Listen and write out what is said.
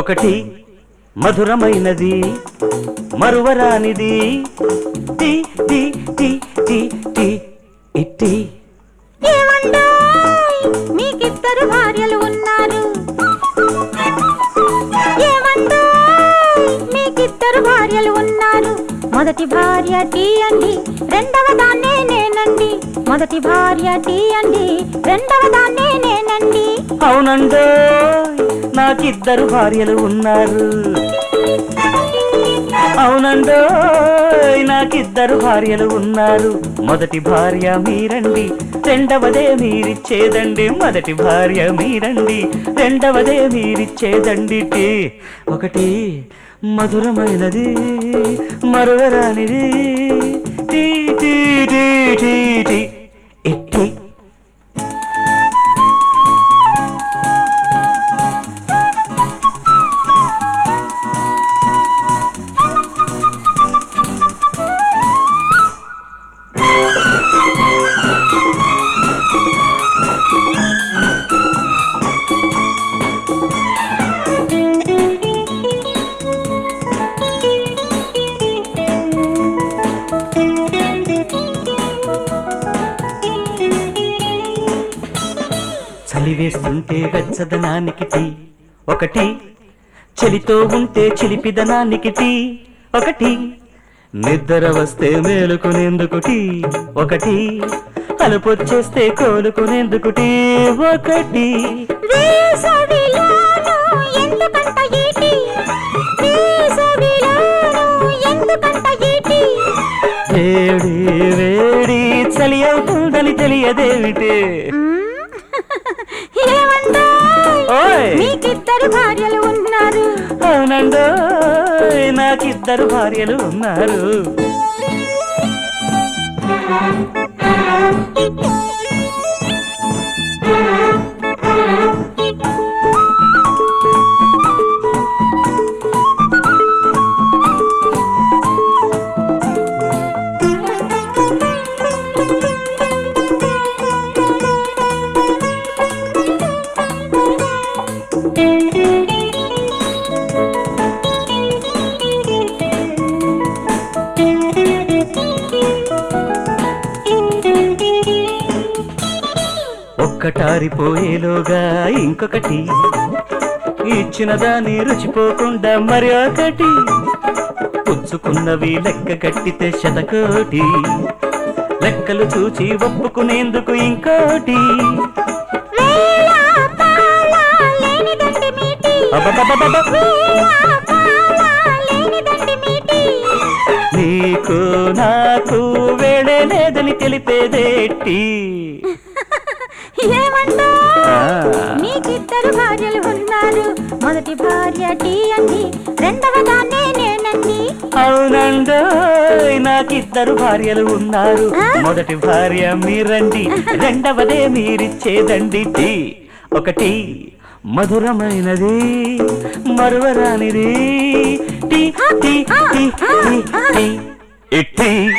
ఒకటి మధురమైనది మరువరానిది tea tea tea tea tea ఇట్టి ఏమండోయ్ మీకిద్దరు భార్యలు ఉన్నారు ఏమండోయ్ మీకిద్దరు భార్యలు ఉన్నారు మొదటి భార్య టీ అండి రెండవ దాన్నే నేనండి మొదటి భార్య టీ అండి రెండవ దాన్నే నేనండి అవునండో నాకిద్దరు భార్యలు ఉన్నారు అవునండో నాకిద్దరు భార్యలు ఉన్నారు మొదటి భార్య మీరండి రెండవదే మీరిచ్చేదండి మొదటి భార్య మీరండి రెండవదే మీరిచ్చేదండి టీ ఒకటి మధురమైనది మరువరానిది tea tea tea tea tea ఇట్టి చలివేస్తుంటే వెచ్చదనానికి టీ ఒకటి చలితో ఉంటే చిలిపిదనానికి టీ ఒకటి నిద్ర వస్తే మేలుకునేందుకు టీ ఒకటి అలుపొచ్చేస్తే కోలుకునేందుకు టీ ఒకటి వేసవిలోను ఎందుకంత ఈటి వేసవిలోను ఎందుకంత ఈటి వేడి వేడి చలి అవుతుందని తెలియదేమిటి ఏమండోయ్ ఓయ్ మీకిద్దరు భార్యలు ఉన్నారు అవునండో నాకిద్దరు భార్యలు ఉన్నారు ఒక్కటారిపోయేలోగా ఇంకొకటి ఇచ్చిన దాన్ని రుచిపోకుండా మరి ఒకటి పుచ్చుకున్నవి లెక్క కట్టితే శతకోటి లెక్కలు చూచి ఒప్పుకునేందుకు ఇంకోటి వేళ పాళ లేనిదండి మీటి అబ్బబ్బబ్బబ్బ! వేళ పాళ లేనిదండి మీటి నీకు నాకు వేళే లేదని తెలిపేదేటి ఏమండో ఆ. మీకిద్దరు భార్యలు ఉన్నారు మొదటి భార్య టీ అండి రెండవ దాన్నే నేనండి అవునండో నాకిద్దరు భార్యలు ఉన్నారు మొదటి భార్య మీరండి రెండవదే మీరిచ్చేదండి టీ ఒకటి మధురమైనది మరువరానిది tea tea tea tea tea ఇట్టి